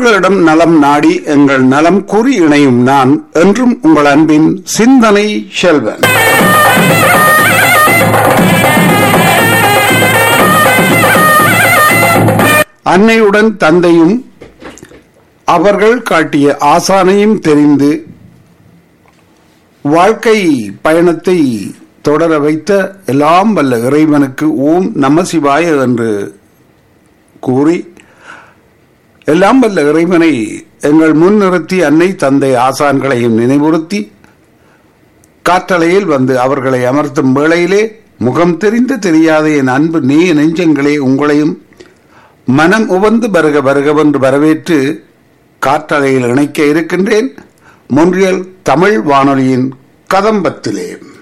உறவுகளிடம் நலம் நாடி எங்கள் நலம் கூறி இணையும் நான் என்றும் உங்கள் அன்பின் சிந்தனை செல்வன் அன்னையுடன் தந்தையும் அவர்கள் காட்டிய ஆசானையும் தெரிந்து வாழ்க்கை பயணத்தை தொடர வைத்த எல்லாம் வல்ல இறைவனுக்கு ஓம் நம சிவாய என்று கூறி எல்லாம் வல்ல இறைவனை எங்கள் முன் நிறுத்தி அன்னை தந்தை ஆசான்களையும் நினைவுறுத்தி காற்றலையில் வந்து அவர்களை அமர்த்தும் வேளையிலே முகம் தெரிந்து தெரியாத என் அன்பு நீ நெஞ்சங்களே உங்களையும் மனம் உவந்து வருக வருகவென்று வரவேற்று காற்றலையில் இணைக்க இருக்கின்றேன் மொன்றியல் தமிழ் வானொலியின் கதம்பத்திலே